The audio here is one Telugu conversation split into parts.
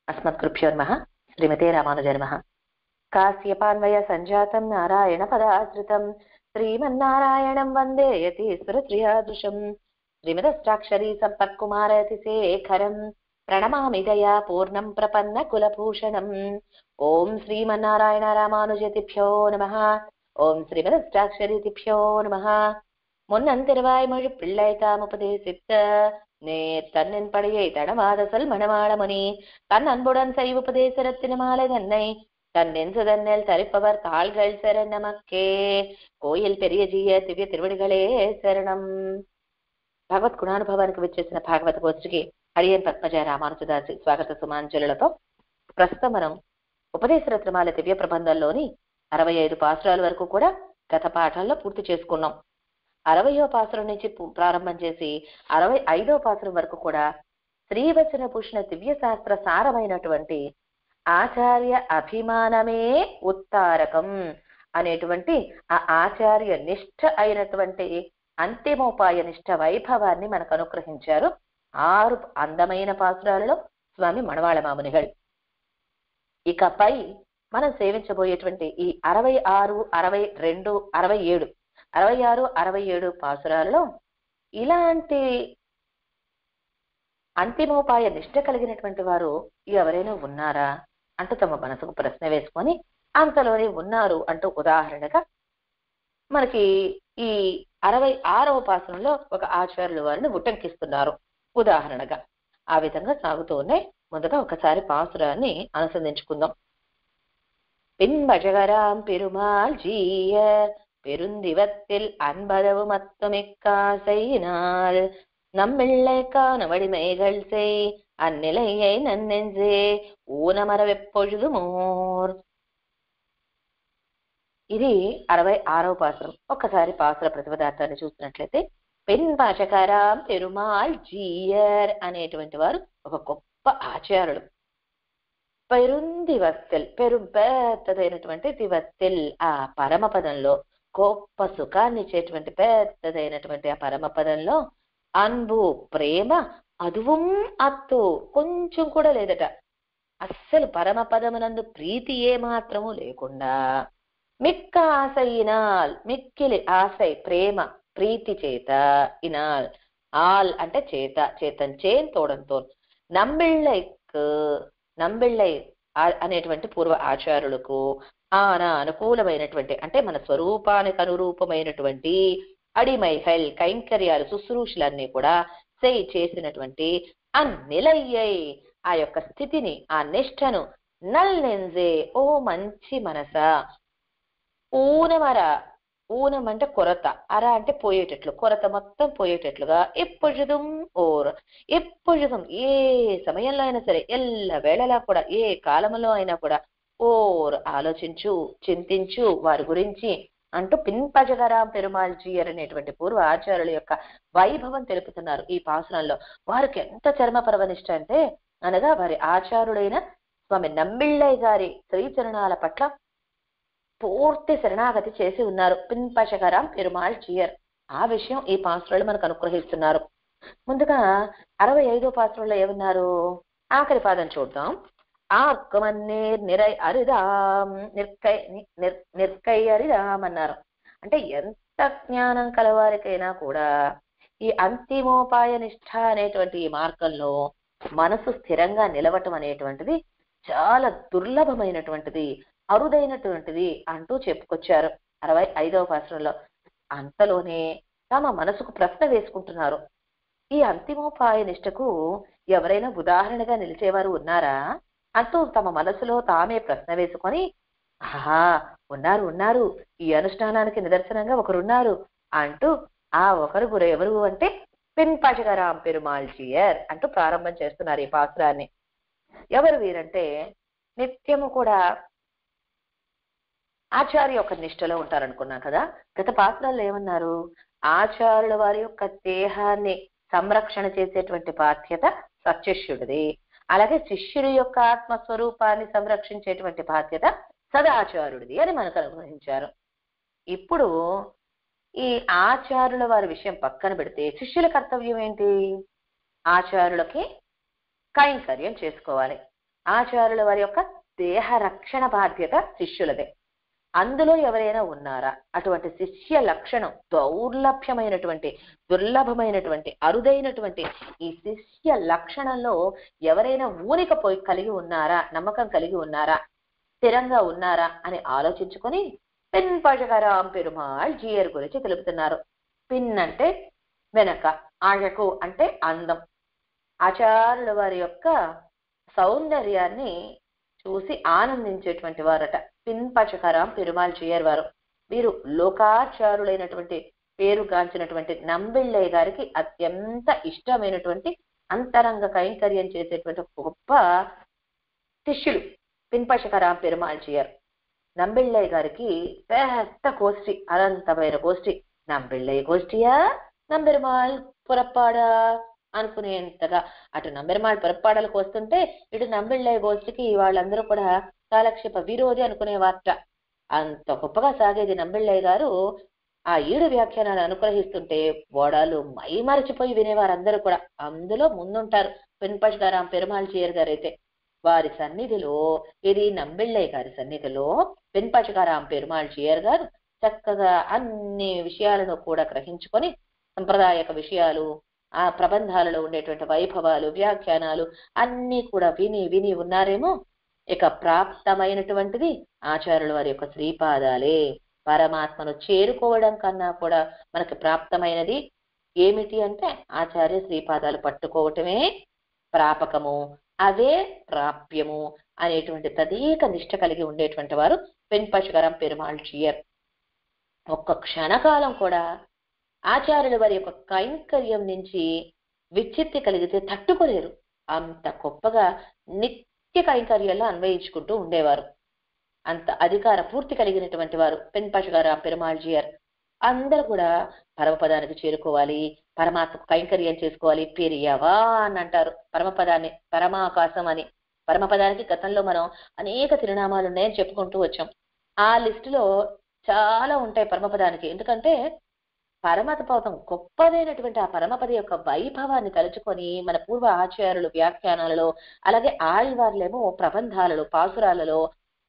अस्मत्कृभ्यो नमः श्रीमते रामानुज नमः कास्यपान्वय सञ्जातं नारायणपदाश्रितं श्रीमन्नारायणं वन्दे यतीश्वरश्रियादृशम् श्रीमदष्टाक्षरी सम्पत्कुमारतिशेखरम् प्रणमामि दया पूर्णं प्रपन्नकुलभूषणम् ॐ श्रीमन्नारायण रामानुजतिभ्यो नमः ஓம் ஸ்ரீமதஷ்டாட்சரிதிபியோ நமஹ முன்னந்திருவாய்மொழி பிள்ளை தாம் உபதேசித்த நேர் தன்னின் படையை தடமாதசல் மணவாளமணி தன் அன்புடன் செய்வ உபதேசரத்தின மாலை தன்னை தன் நெஞ்சு தன்னில் தரிப்பவர் தாள்கள் சரண் நமக்கே కోయిల్ పెరియజీయ దివ్య తిరువడిగలే శరణం భగవత్ గుణానుభవానికి వచ్చేసిన భాగవత గోష్ఠికి అడియన్ పద్మజ రామానుజదాసి స్వాగత సుమాంజలులతో ప్రస్తుతం మనం ఉపదేశ రత్నమాల దివ్య ప్రబంధంలోని అరవై ఐదు పాసురాల వరకు కూడా గత పాఠాల్లో పూర్తి చేసుకున్నాం అరవయో పాసురం నుంచి పు- ప్రారంభం చేసి అరవై ఐదో పాసురం వరకు కూడా శ్రీవచన భూషణ దివ్య శాస్త్ర సారమైనటువంటి ఆచార్య అభిమానమే ఉత్తారకం అనేటువంటి ఆ ఆచార్య నిష్ఠ అయినటువంటి అంతిమోపాయ నిష్ఠ వైభవాన్ని మనకు అనుగ్రహించారు ఆరు అందమైన పాసురాలలో స్వామి మణవాళ మామునిகள் ఇకపై మనం సేవించబోయేటువంటి ఈ అరవై ఆరు అరవై రెండు అరవై ఏడు అరవై ఆరు అరవై ఏడు పాసురాలలో ఇలాంటి అంతిమోపాయ నిష్ట కలిగినటువంటి వారు ఎవరైనా ఉన్నారా అంటూ తమ మనసుకు ప్రశ్న వేసుకొని అంతలోనే ఉన్నారు అంటూ ఉదాహరణగా మనకి ఈ అరవై ఆరవ పాసనంలో ఒక ఆచార్యుల వారిని ఉటంకిస్తున్నారు ఉదాహరణగా ఆ విధంగా సాగుతూనే ముందుగా ఒకసారి పాసురాన్ని అనుసంధించుకుందాం பின்பழகராம் பெருமாள் ஜீய பெருந்திவத்தில் அன்பதவு மத்துமிக்காசையினால் நம்மிள்ளைக்கான வடிமைகள் செய் அந்நிலையை நன்னெஞ்சே ఊనమరవెప్పొழுదుమోర్ ఇది అరవై ఆరవ పాసురం ఒక్కసారి పాసుర ప్రతిపదార్థాన్ని చూసినట్లయితే పెన్ భాషకారాం పెరుమాళ్ జీయర్ అనేటువంటి వారు ఒక గొప్ప ఆచారుడు పెరుందివత్తెల్ పెరు పెద్దదైనటువంటి దివత్తెల్ ఆ పరమపదంలో గొప్ప సుఖాన్ని ఇచ్చేటువంటి పెద్దదైనటువంటి ఆ పరమపదంలో అన్బు ప్రేమ అదువం అత్తు కొంచెం కూడా లేదట అస్సలు పరమపదమునందు ప్రీతి ఏ మాత్రము లేకుండా మిక్క ఆశయినాల్ మిక్కిలి ఆశై ప్రేమ ప్రీతి చేత ఇనాల్ ఆల్ అంటే చేత చేతం చేన్ తోడంతో నంబిళ్ళకు నంబిళ్ళై ఆ- అనేటువంటి పూర్వ ఆచారులకు ఆన అనుకూలమైనటువంటి అంటే మన స్వరూపానికి అనురూపమైనటువంటి అడిమైహల్ కైంకర్యాలు శుశ్రూషలన్నీ కూడా సెయ్ చేసినటువంటి అన్నిలయ్యై ఆ యొక్క స్థితిని ఆ నిష్ఠను నల్ నెంజే ఓ మంచి మనస ఊనమర ఊనం అంటే కొరత అర అంటే పోయేటట్లు కొరత మొత్తం పోయేటట్లుగా ఎప్పొழுதுం ఓర్ ఎప్పొழுதுం ఏ సమయంలో అయినా సరే ఎల్ల వేళలా కూడా ఏ కాలంలో అయినా కూడా ఓర్ ఆలోచించు చింతించు వారి గురించి అంటూ పిన్పజగరాం పెరుమాళ్ జీయర్ అనేటువంటి పూర్వ ఆచార్యుల యొక్క వైభవం తెలుపుతున్నారు ఈ పాసురంలో వారికి ఎంత చర్మ పరవనిష్ట అంటే అనగా వారి ఆచారుడైన స్వామి నంబిళ్ళయ్య గారి శ్రీచరణాల పట్ల పూర్తి శరణాగతి చేసి ఉన్నారు పిన్పశకరాం పెరుమాళ్ జీయర్ ఆ విషయం ఈ పాత్రలు మనకు అనుగ్రహిస్తున్నారు ముందుగా అరవై ఐదో పాత్రలో ఏమన్నారు ఆఖరి పాదం చూద్దాం ఆర్కమన్నీర్ నిరై అరిదాం నిర్కై నిర్ నిర్కై అరిదాం అన్నారు అంటే ఎంత జ్ఞానం కలవారికైనా కూడా ఈ అంతిమోపాయ నిష్ఠ అనేటువంటి ఈ మార్గంలో మనసు స్థిరంగా నిలవటం అనేటువంటిది చాలా దుర్లభమైనటువంటిది అరుదైనటువంటిది అంటూ చెప్పుకొచ్చారు అరవై ఐదవ పాత్రలో అంతలోనే తమ మనసుకు ప్రశ్న వేసుకుంటున్నారు ఈ అంతిమోపాయ నిష్టకు ఎవరైనా ఉదాహరణగా నిలిచేవారు ఉన్నారా అంటూ తమ మనసులో తామే ప్రశ్న వేసుకొని ఆహా ఉన్నారు ఉన్నారు ఈ అనుష్ఠానానికి నిదర్శనంగా ఒకరున్నారు అంటూ ఆ ఒకరు గురు ఎవరు అంటే పిన్పజగరాం పెరుమాళ్ జియర్ అంటూ ప్రారంభం చేస్తున్నారు ఈ పాసురాన్ని ఎవరు వీరంటే నిత్యము కూడా ఆచార్య యొక్క నిష్టలో ఉంటారనుకున్నాం కదా గత పాత్రల్లో ఏమన్నారు ఆచార్యుల వారి యొక్క దేహాన్ని సంరక్షణ చేసేటువంటి బాధ్యత సత్యశిష్యుడిది అలాగే శిష్యుడి యొక్క ఆత్మస్వరూపాన్ని సంరక్షించేటువంటి బాధ్యత సదాచార్యుడిది అని మనకు అనుగ్రహించారు ఇప్పుడు ఈ ఆచార్యుల వారి విషయం పక్కన పెడితే శిష్యుల కర్తవ్యం ఏంటి ఆచార్యులకి కైంకర్యం చేసుకోవాలి ఆచార్యుల వారి యొక్క దేహ రక్షణ బాధ్యత శిష్యులదే అందులో ఎవరైనా ఉన్నారా అటువంటి శిష్య లక్షణం దౌర్లభ్యమైనటువంటి దుర్లభమైనటువంటి అరుదైనటువంటి ఈ శిష్య లక్షణంలో ఎవరైనా ఊరిక పోయి కలిగి ఉన్నారా నమ్మకం కలిగి ఉన్నారా స్థిరంగా ఉన్నారా అని ఆలోచించుకొని పిన్ పజగరాం పెరుమాళ్ జీయర్ గురించి తెలుపుతున్నారు పిన్ అంటే వెనక ఆഴకు అంటే అందం ఆచార్యుల వారి యొక్క సౌందర్యాన్ని చూసి ఆనందించేటువంటి వారట పిన్పచకరాం పెరుమాళ్ చేయర్ వారు వీరు లోకాచారులైనటువంటి పేరుగాంచినటువంటి నంబిళ్ళయ్య గారికి అత్యంత ఇష్టమైనటువంటి అంతరంగ కైంకర్యం చేసేటువంటి ఒక గొప్ప శిష్యులు పిన్పచకరాం పెరుమాళ్ చేయర్ నంబిళ్ళయ్య గారికి పెద్ద గోష్ఠి అనంతమైన గోష్ఠి నంబిళ్ళయ్య గోష్ఠియా నంబెరుమాళ్ పురప్పాడా అనుకునేంతగా అటు నంబెరుమాళ్ పురప్పాడలకు వస్తుంటే ఇటు నంబిళ్ళయ్య గోష్ఠికి వాళ్ళందరూ కూడా కాలక్షేప విరోధి అనుకునేవారట అంత గొప్పగా సాగేది నంబిళ్ళయ్య గారు ఆ ఏడు వ్యాఖ్యానాలు అనుగ్రహిస్తుంటే ఓడాలు మై మరచిపోయి వినేవారు అందరూ కూడా అందులో ముందుంటారు పెన్పష్గారాం పెరుమాళ్ చీయర్ గారు అయితే వారి సన్నిధిలో ఇది నంబిళ్ళయ్య గారి సన్నిధిలో పెన్పచగారాం పెరుమాళ్ చీయర్ గారు చక్కగా అన్ని విషయాలను కూడా గ్రహించుకొని సంప్రదాయక విషయాలు ఆ ప్రబంధాలలో ఉండేటువంటి వైభవాలు వ్యాఖ్యానాలు అన్ని కూడా విని విని ఉన్నారేమో ఇక ప్రాప్తమైనటువంటిది ఆచార్యుల వారి యొక్క శ్రీపాదాలే పరమాత్మను చేరుకోవడం కన్నా కూడా మనకి ప్రాప్తమైనది ఏమిటి అంటే ఆచార్య శ్రీపాదాలు పట్టుకోవటమే ప్రాపకము అదే ప్రాప్యము అనేటువంటి తదేక నిష్ట కలిగి ఉండేటువంటి వారు పెన్పశుగరం పెరుమాళ్ చీయర్ ఒక్క క్షణకాలం కూడా ఆచార్యుల వారి యొక్క కైంకర్యం నుంచి విచ్చిత్తి కలిగితే తట్టుకోలేరు అంత గొప్పగా నిత్య కైంకర్యాల్లో అన్వయించుకుంటూ ఉండేవారు అంత అధికార పూర్తి కలిగినటువంటి వారు పెన్పశుగారు పెరుమాళ్ అందరూ కూడా పరమపదానికి చేరుకోవాలి పరమాత్మకు కైంకర్యం చేసుకోవాలి పెరియవా అని అంటారు పరమపదాన్ని పరమాకాశం అని పరమపదానికి గతంలో మనం అనేక తిరునామాలు ఉన్నాయని చెప్పుకుంటూ వచ్చాం ఆ లిస్టులో చాలా ఉంటాయి పరమపదానికి ఎందుకంటే పరమత పదం గొప్పదైనటువంటి ఆ పరమపద యొక్క వైభవాన్ని తలుచుకొని మన పూర్వ ఆచార్యులు వ్యాఖ్యానాలలో అలాగే ఆళ్వార్లేమో ప్రబంధాలలో పాసురాలలో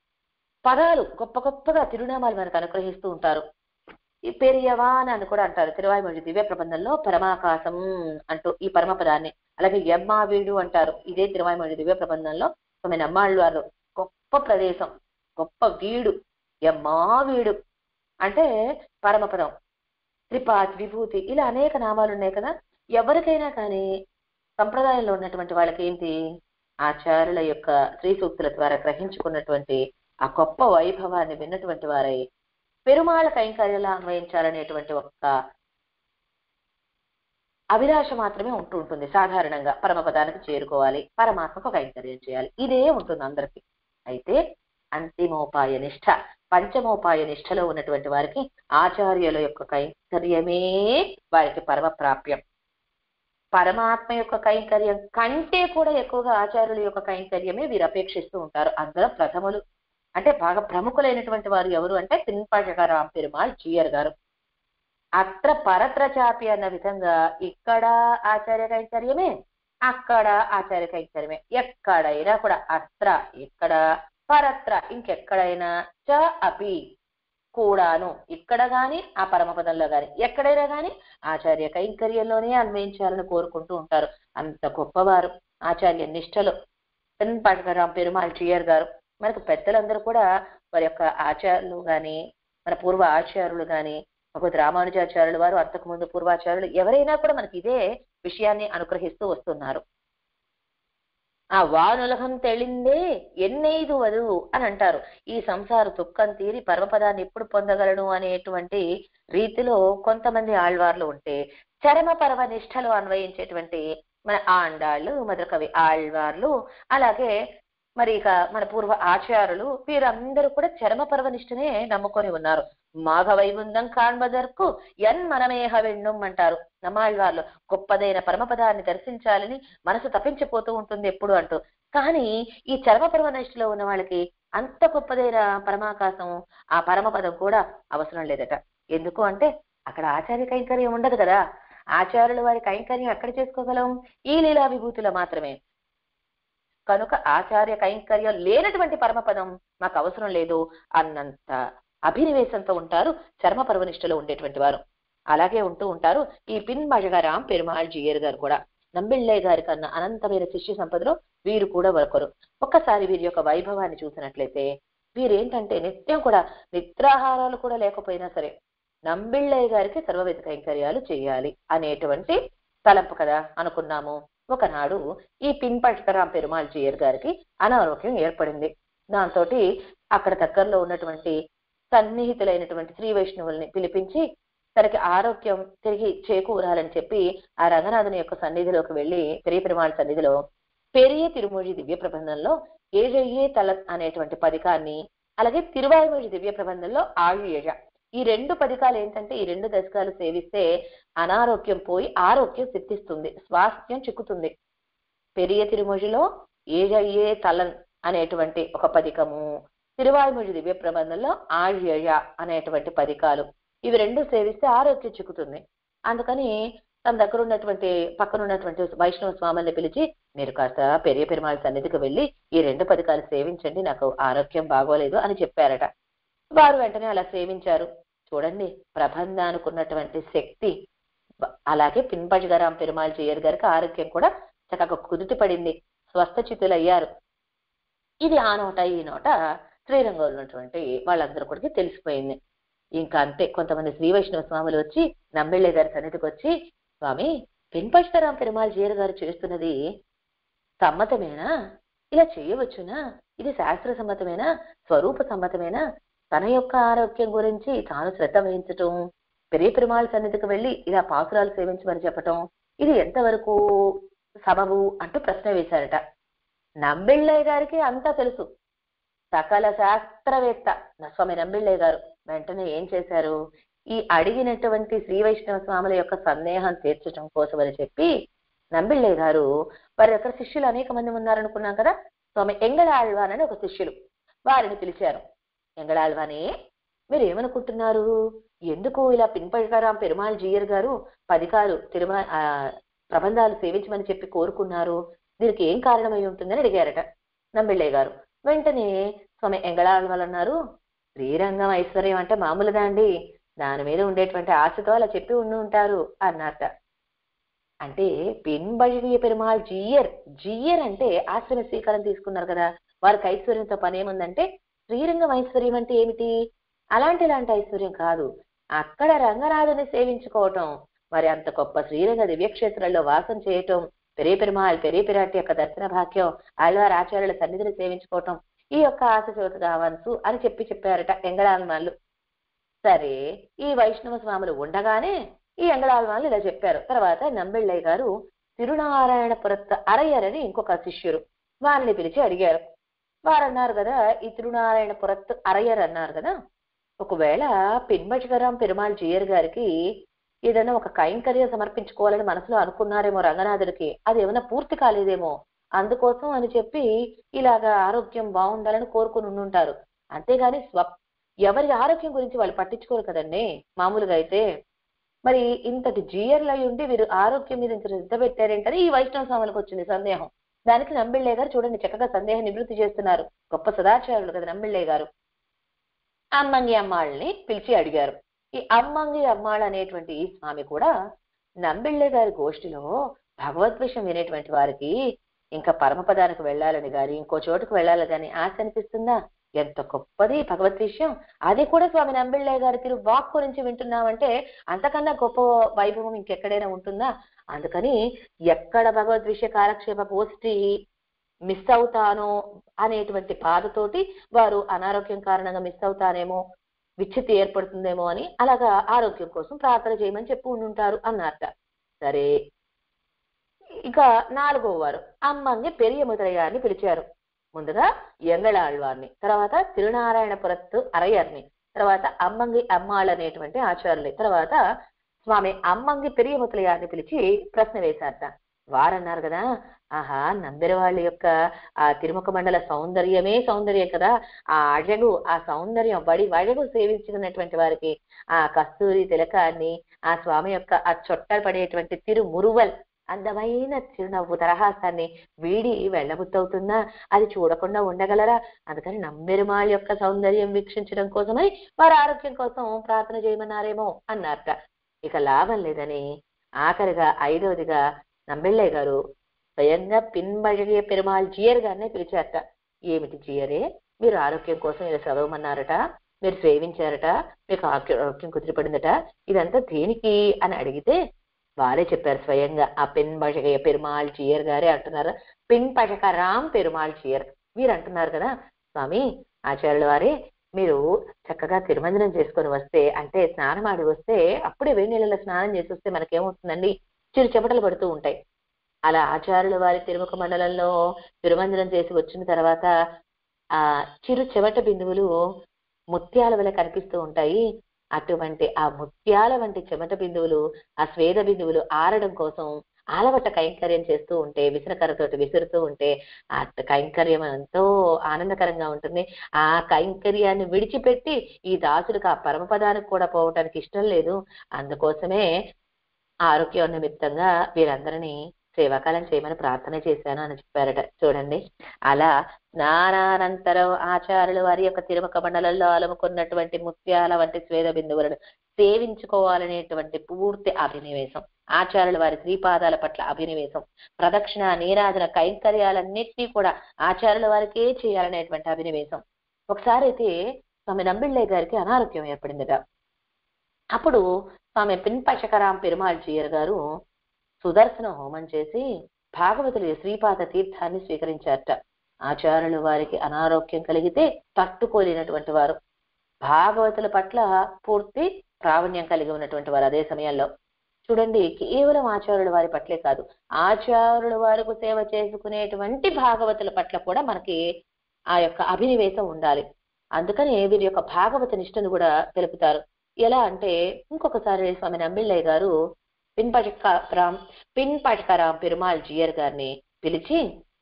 పదాలు గొప్ప గొప్పగా తిరునామాలు మనకు అనుగ్రహిస్తూ ఉంటారు ఈ పెరియవాన్ అని కూడా అంటారు తిరువాయిమొഴി దివ్య ప్రబంధంలో పరమాకాశం అంటూ ఈ పరమపదాన్ని అలాగే ఎమ్మావీడు అంటారు ఇదే తిరువాయిమొഴി దివ్య ప్రబంధంలో తొమ్మిది అమ్మాళ్ళు వారు గొప్ప ప్రదేశం గొప్ప వీడు ఎమ్మావీడు అంటే పరమపదం త్రిపాత్ విభూతి ఇలా అనేక నామాలు ఉన్నాయి కదా ఎవరికైనా కానీ సంప్రదాయంలో ఉన్నటువంటి వాళ్ళకి ఏంటి ఆచార్యుల యొక్క శ్రీ సూక్తుల ద్వారా గ్రహించుకున్నటువంటి ఆ గొప్ప వైభవాన్ని విన్నటువంటి వారై పెరుమాళ కైంకర్యలా అన్వయించాలనేటువంటి ఒక అభిలాష మాత్రమే ఉంటూ ఉంటుంది సాధారణంగా పరమపదానికి చేరుకోవాలి పరమాత్మకు కైంకర్యం చేయాలి ఇదే ఉంటుంది అందరికీ అయితే అంతిమోపాయ నిష్ఠ పంచమోపాయ నిష్ఠలో ఉన్నటువంటి వారికి ఆచార్యుల యొక్క కైంకర్యమే వారికి పరమ ప్రాప్యం పరమాత్మ యొక్క కైంకర్యం కంటే కూడా ఎక్కువగా ఆచార్యుల యొక్క కైంకర్యమే వీరు అపేక్షిస్తూ ఉంటారు అందరూ ప్రథములు అంటే బాగా ప్రముఖులైనటువంటి వారు ఎవరు అంటే తిన్పాజగారాం పెరుమాళ్ జీయర్ గారు అత్ర పరత్ర చాపి అన్న విధంగా ఇక్కడ ఆచార్య కైంకర్యమే అక్కడ ఆచార్య కైంకర్యమే ఎక్కడైనా కూడా అత్ర ఇక్కడ పరత్ర ఇంకెక్కడైనా చ అపి కూడాను ఇక్కడ గాని ఆ పరమపదంలో గాని ఎక్కడైనా గాని ఆచార్య కైంకర్యంలోనే అన్వయించాలని కోరుకుంటూ ఉంటారు అంత గొప్పవారు ఆచార్య నిష్టలో పెన్పాటగారాం పెరుమాళ్ చీయర్ గారు మనకు పెద్దలందరూ కూడా వారి యొక్క ఆచార్యులు గాని మన పూర్వ ఆచార్యులు గాని భగవద్ రామానుజాచార్యులు వారు అంతకుముందు పూర్వాచార్యులు ఎవరైనా కూడా మనకి ఇదే విషయాన్ని అనుగ్రహిస్తూ వస్తున్నారు ఆ వానులహం తెళిందే ఎన్నైదువదు అని అంటారు ఈ సంసార దుఃఖం తీరి పరమపదాన్ని ఎప్పుడు పొందగలను అనేటువంటి రీతిలో కొంతమంది ఆళ్వార్లు ఉంటే చరమ పరమ నిష్టలో అన్వయించేటువంటి మన ఆండాళ్ళు మధురకవి ఆళ్వార్లు అలాగే మరి ఇక మన పూర్వ ఆచారులు వీరందరూ కూడా చరమ పర్వనిష్టనే నమ్ముకొని ఉన్నారు మాఘవైగుందం కాణ్బదర్కు ఎన్ మనమేహ వెండుం అంటారు నమ్మాళ్ళవార్లు గొప్పదైన పరమపదాన్ని దర్శించాలని మనసు తప్పించిపోతూ ఉంటుంది ఎప్పుడు అంటూ కానీ ఈ చరమ పర్వనిష్టలో ఉన్న వాళ్ళకి అంత గొప్పదైన పరమాకాశం ఆ పరమపదం కూడా అవసరం లేదట ఎందుకు అంటే అక్కడ ఆచార్య కైంకర్యం ఉండదు కదా ఆచార్యుల వారి కైంకర్యం ఎక్కడ చేసుకోగలం ఈ లీలా విభూతిలో మాత్రమే కనుక ఆచార్య కైంకర్యం లేనటువంటి పరమపదం మాకు అవసరం లేదు అన్నంత అభినివేశంతో ఉంటారు చర్మ పర్వనిష్టలో ఉండేటువంటి వారు అలాగే ఉంటూ ఉంటారు ఈ పిన్ మజగరాం పెరుమాళ్ జియర్ గారు కూడా నంబిళ్ళే గారి కన్నా అనంతమైన శిష్య సంపదలో వీరు కూడా ఒకరు ఒక్కసారి వీరి యొక్క వైభవాన్ని చూసినట్లయితే వీరేంటంటే నిత్యం కూడా నిద్రాహారాలు కూడా లేకపోయినా సరే నంబిళ్ళయ్య గారికి సర్వవిధ కైంకర్యాలు చేయాలి అనేటువంటి తలంపు కదా అనుకున్నాము ఒకనాడు ఈ పిన్పట్కరాం పెరుమాళ్ జియర్ గారికి అనారోగ్యం ఏర్పడింది దాంతో అక్కడ దగ్గరలో ఉన్నటువంటి సన్నిహితులైనటువంటి శ్రీ వైష్ణవుల్ని పిలిపించి తనకి ఆరోగ్యం తిరిగి చేకూరాలని చెప్పి ఆ రంగనాథుని యొక్క సన్నిధిలోకి వెళ్లి పెరియ పెరుమాళ్ సన్నిధిలో పెరియ తిరుమూజి దివ్య ప్రబంధంలో ఏజయ్యే తల అనేటువంటి పదికాన్ని అలాగే తిరువాయుమూజి దివ్య ప్రబంధంలో ఆయుయేజ ఈ రెండు పదికాలు ఏంటంటే ఈ రెండు దశకాలు సేవిస్తే అనారోగ్యం పోయి ఆరోగ్యం సిద్ధిస్తుంది స్వాస్థ్యం చిక్కుతుంది పెరియ తిరుమూజిలో ఏజయ్యే తలన్ అనేటువంటి ఒక పదికము తిరువాయుమూజి దివ్య ప్రబంధంలో ఆయుయ అనేటువంటి పదికాలు ఇవి రెండు సేవిస్తే ఆరోగ్యం చిక్కుతుంది అందుకని తన దగ్గర ఉన్నటువంటి పక్కన ఉన్నటువంటి వైష్ణవ స్వాముల్ని పిలిచి మీరు కాస్త పెరియ పెరుమాళ్ సన్నిధికి వెళ్ళి ఈ రెండు పథకాలు సేవించండి నాకు ఆరోగ్యం బాగోలేదు అని చెప్పారట వారు వెంటనే అలా సేవించారు చూడండి ప్రబంధానికి ఉన్నటువంటి శక్తి బ- అలాగే పిన్పజగరాం పెరుమాళ్ చేయర్ గారికి ఆరోగ్యం కూడా చక్కగా కుదుటి పడింది స్వస్థచితులయ్యారు ఇది ఆ నోట ఈ నోట శ్రీరంగంలో ఉన్నటువంటి వాళ్ళందరూ కూడా తెలిసిపోయింది ఇంకా అంతే కొంతమంది శ్రీ వైష్ణవ స్వాములు వచ్చి నంబెళ్ళే గారి సన్నిధికి వచ్చి స్వామి పిన్పష్టరాం పెరుమాళ్ జీయర్ గారు చేస్తున్నది సమ్మతమేనా ఇలా చేయవచ్చునా ఇది శాస్త్ర సమ్మతమేనా స్వరూప సమ్మతమేనా తన యొక్క ఆరోగ్యం గురించి తాను శ్రద్ధ వహించటం పెరియ పెరుమాళ్ సన్నిధికి వెళ్ళి ఇలా పాసురాలు సేవించమని చెప్పటం ఇది ఎంతవరకు సబబు అంటూ ప్రశ్న వేశారట నంబిళ్ళయ్య గారికి అంతా తెలుసు సకల శాస్త్రవేత్త స్వామి నంబిళ్ళయ్య గారు వెంటనే ఏం చేశారు ఈ అడిగినటువంటి శ్రీ వైష్ణవ స్వాముల యొక్క సందేహం తీర్చడం కోసం అని చెప్పి నంబిళ్ళయ్య గారు వారి యొక్క శిష్యులు అనేక మంది ఉన్నారనుకున్నాం కదా స్వామి ఎంగళాళ్వాన్ అని ఒక శిష్యులు వారిని పిలిచారు ఎంగళాళ్వానే మీరు ఏమనుకుంటున్నారు ఎందుకు ఇలా పిన్పడగారాం పెరుమాళ్ జీయర్ గారు పదికాలు తిరుమల ఆ, ప్రబంధాలు సేవించమని చెప్పి కోరుకున్నారు దీనికి ఏం కారణమై ఉంటుందని అడిగారట నంబిళ్ళయ్య గారు వెంటనే స్వామి ఎంగళాళ్వాల్ అన్నారు శ్రీరంగం ఐశ్వర్యం అంటే మామూలుగా అండి దాని మీద ఉండేటువంటి ఆశతో అలా చెప్పి ఉండి ఉంటారు అన్నట్ట అంటే పిన్బడియ పెరుమాళ్ జియర్ జియర్ అంటే ఆశ్రమ స్వీకారం తీసుకున్నారు కదా వారికి ఐశ్వర్యంతో పని ఏముందంటే శ్రీరంగం ఐశ్వర్యం అంటే ఏమిటి అలాంటి ఇలాంటి ఐశ్వర్యం కాదు అక్కడ రంగనాథుని సేవించుకోవటం మరి అంత గొప్ప శ్రీరంగ దివ్యక్షేత్రంలో వాసం చేయటం పెరే పెరుమాళ్ పెరే పిరాటి యొక్క దర్శన భాగ్యం ఆళ్వార్ ఆచార్యుల సన్నిధిని సేవించుకోవటం ఈ యొక్క ఆశ చోట కావచ్చు అని చెప్పి చెప్పారట ఎంగళాల్మాళ్ళు సరే ఈ వైష్ణవ స్వాములు ఉండగానే ఈ ఎంగళాల్మాళ్ళు ఇలా చెప్పారు తర్వాత నంబెళ్ళయ్య గారు తిరునారాయణపురత్త అరయ్యర్ అని ఇంకొక శిష్యుడు వారిని పిలిచి అడిగారు వారు అన్నారు కదా ఈ తిరునారాయణపురత్ అరయ్యర్ అన్నారు కదా ఒకవేళ పిన్మటిగరాం పెరుమాళ్ జియర్ గారికి ఏదైనా ఒక కైంకర్యం సమర్పించుకోవాలని మనసులో అనుకున్నారేమో రంగనాథుడికి అది ఏమైనా పూర్తి కాలేదేమో అందుకోసం అని చెప్పి ఇలాగా ఆరోగ్యం బాగుండాలని కోరుకుని ఉండుంటారు అంతేగాని స్వ ఎవరి ఆరోగ్యం గురించి వాళ్ళు పట్టించుకోరు కదండి మామూలుగా అయితే మరి ఇంతటి జీయర్లు అయి ఉండి వీరు ఆరోగ్యం మీద ఇంత శ్రద్ధ పెట్టారేంటని ఈ వైష్ణవ స్వాములకు వచ్చింది సందేహం దానికి నంబిళ్ళే గారు చూడండి చక్కగా సందేహం నివృత్తి చేస్తున్నారు గొప్ప సదాచారులు కదా నంబిళ్ళే గారు అమ్మంగి అమ్మాళ్ళని పిలిచి అడిగారు ఈ అమ్మంగి అమ్మాళ్ అనేటువంటి ఈ స్వామి కూడా నంబిళ్ళే గారి గోష్ఠిలో భగవద్విషయం వినేటువంటి వారికి ఇంకా పరమపదానికి వెళ్ళాలని గాని ఇంకో చోటుకు వెళ్ళాలని గాని ఆశ అనిపిస్తుందా ఎంత గొప్పది భగవత్ విషయం అది కూడా స్వామి నంబిళ్ళే గారి తిరు వాక్ గురించి వింటున్నామంటే అంతకన్నా గొప్ప వైభవం ఇంకెక్కడైనా ఉంటుందా అందుకని ఎక్కడ భగవద్ విషయ కాలక్షేప గోష్ఠి మిస్ అవుతానో అనేటువంటి బాధతోటి వారు అనారోగ్యం కారణంగా మిస్ అవుతానేమో విచ్ఛితి ఏర్పడుతుందేమో అని అలాగా ఆరోగ్యం కోసం ప్రార్థన చేయమని చెప్పి ఉండుంటారు అన్నారట సరే ఇక నాలుగో వారు అమ్మంగి పెరియ ముదరయ్యారిని పిలిచారు ముందుగా ఎంగళాళ్వారిని తర్వాత తిరునారాయణపురత్తు అరయ్యర్ని తర్వాత అమ్మంగి అమ్మాళ్ అనేటువంటి ఆచార్యులు తర్వాత స్వామి అమ్మంగి పెరియ ముతలయ్యారిని పిలిచి ప్రశ్న వేశారట వారన్నారు కదా ఆహా నంబెర వాళ్ళ యొక్క ఆ తిరుముఖ మండల సౌందర్యమే సౌందర్యం కదా ఆ అഴగు ఆ సౌందర్యం బడి వഴగు సేవించుకున్నటువంటి వారికి ఆ కస్తూరి తిలకాన్ని ఆ స్వామి యొక్క ఆ చొట్ట పడేటువంటి తిరు మురువల్ అందమైన చిరునవ్వు తరహాసాన్ని వీడి వెళ్ళబుద్దవుతున్నా అది చూడకుండా ఉండగలరా అందుకని నమ్మెరుమాళ్ యొక్క సౌందర్యం వీక్షించడం కోసమై వారి ఆరోగ్యం కోసం ప్రార్థన చేయమన్నారేమో అన్నారట ఇక లాభం లేదని ఆఖరిగా ఐదవదిగా నమ్మిళ్ళయ్య గారు స్వయంగా పిన్బడిగే పెరుమాళ్ జియర్ గారినే పిలిచారట ఏమిటి జియరే మీరు ఆరోగ్యం కోసం ఇలా చదవమన్నారట మీరు సేవించారట మీకు ఆరోగ్య- ఆరోగ్యం కుదిరిపడిందట ఇదంతా దేనికి అని అడిగితే వారే చెప్పారు స్వయంగా ఆ పెన్ పజకయ్య పెరుమాళ్ జియర్ గారే అంటున్నారు పిన్ పజక రామ్ పెరుమాళ్ జియర్ మీరు అంటున్నారు కదా స్వామి ఆచార్యుల వారే మీరు చక్కగా తిరుమంజనం చేసుకొని వస్తే అంటే స్నానం ఆడి వస్తే అప్పుడే వేడి నీళ్ళలో స్నానం చేసి వస్తే మనకేమవుతుందండి చిరు చెమటలు పడుతూ ఉంటాయి అలా ఆచార్యుల వారి తిరుముఖ మండలంలో తిరుమంజనం చేసి వచ్చిన తర్వాత ఆ చిరు చెమట బిందువులు ముత్యాల వల్ల కనిపిస్తూ ఉంటాయి అటువంటి ఆ ముత్యాల వంటి చెమట బిందువులు ఆ స్వేద బిందువులు ఆరడం కోసం ఆలవట్ట కైంకర్యం చేస్తూ ఉంటే విసనకర్రతోటి విసురుతూ ఉంటే ఆ కైంకర్యం ఎంతో ఆనందకరంగా ఉంటుంది ఆ కైంకర్యాన్ని విడిచిపెట్టి ఈ దాసుడికి ఆ పరమపదానికి కూడా పోవటానికి ఇష్టం లేదు అందుకోసమే ఆరోగ్య నిమిత్తంగా వీరందరినీ సేవాకాలం చేయమని ప్రార్థన చేశాను అని చెప్పారట చూడండి అలా స్నానానంతరం ఆచార్యులు వారి యొక్క తిరుమక మండలంలో అలుముకున్నటువంటి ముత్యాల వంటి స్వేద బిందువులను సేవించుకోవాలనేటువంటి పూర్తి అభినివేశం ఆచార్యుల వారి శ్రీపాదాల పట్ల అభినివేశం ప్రదక్షిణ నీరాజన కైంకర్యాలన్నింటినీ కూడా ఆచార్యుల వారికే చేయాలనేటువంటి అభినివేశం ఒకసారి అయితే స్వామి నంబిళ్ళయ్య గారికి అనారోగ్యం ఏర్పడిందట అప్పుడు స్వామి పిన్పశకరాం పెరుమాళ్ జీయర్ గారు సుదర్శన హోమం చేసి భాగవతులు శ్రీపాద తీర్థాన్ని స్వీకరించారట ఆచార్యులు వారికి అనారోగ్యం కలిగితే తట్టుకోలేనటువంటి వారు భాగవతుల పట్ల పూర్తి ప్రావీణ్యం కలిగి ఉన్నటువంటి వారు అదే సమయంలో చూడండి కేవలం ఆచార్యుల వారి పట్లే కాదు ఆచార్యుల వారికి సేవ చేసుకునేటువంటి భాగవతుల పట్ల కూడా మనకి ఆ యొక్క అభినివేశం ఉండాలి అందుకని వీరి యొక్క భాగవత నిష్టను కూడా తెలుపుతారు ఎలా అంటే ఇంకొకసారి స్వామి నంబిళ్ళయ్య గారు పిన్పటకరాం పిన్పటకరాం పెరుమాళ్ జియర్ గారిని పిలిచి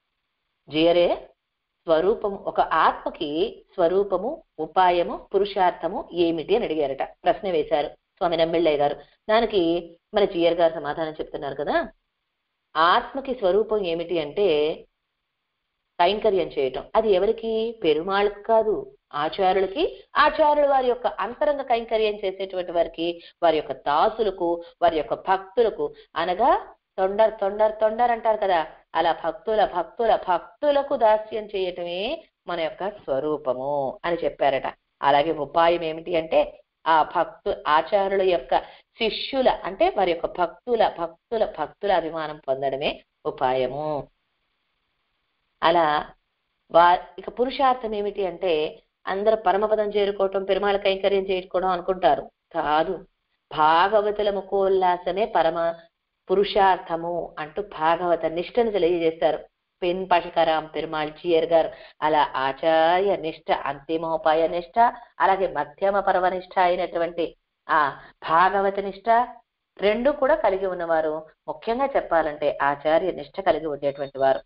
జియరే స్వరూపం ఒక ఆత్మకి స్వరూపము ఉపాయము పురుషార్థము ఏమిటి అని అడిగారట ప్రశ్న వేశారు స్వామి నమ్మిళ్ళయ్య గారు దానికి మన జియర్ గారు సమాధానం చెప్తున్నారు కదా ఆత్మకి స్వరూపం ఏమిటి అంటే కైంకర్యం చేయటం అది ఎవరికి పెరుమాళ్ళకి కాదు ఆచార్యులకి ఆచార్యుల వారి యొక్క అంతరంగ కైంకర్యం చేసేటువంటి వారికి వారి యొక్క దాసులకు వారి యొక్క భక్తులకు అనగా తొండర్ తొండర్ తొండర్ అంటారు కదా అలా భక్తుల భక్తుల భక్తులకు దాస్యం చేయటమే మన యొక్క స్వరూపము అని చెప్పారట అలాగే ఉపాయం ఏమిటి అంటే ఆ భక్తు ఆచార్యుల యొక్క శిష్యుల అంటే వారి యొక్క భక్తుల భక్తుల భక్తుల అభిమానం పొందడమే ఉపాయము అలా వా ఇక పురుషార్థం ఏమిటి అంటే అందరూ పరమపదం చేరుకోవటం పెరుమాళ కైంకర్యం చేసుకోవడం అనుకుంటారు కాదు భాగవతుల ముకోల్లాసమే పరమ పురుషార్థము అంటూ భాగవత నిష్టను తెలియజేస్తారు పెన్ పటకరాం పెరుమాళ్ జియర్ గారు అలా ఆచార్య నిష్ట అంతిమోపాయ నిష్ట అలాగే మధ్యమ పర్వ నిష్ట అయినటువంటి ఆ భాగవత నిష్ట రెండు కూడా కలిగి ఉన్నవారు ముఖ్యంగా చెప్పాలంటే ఆచార్య నిష్ట కలిగి ఉండేటువంటి వారు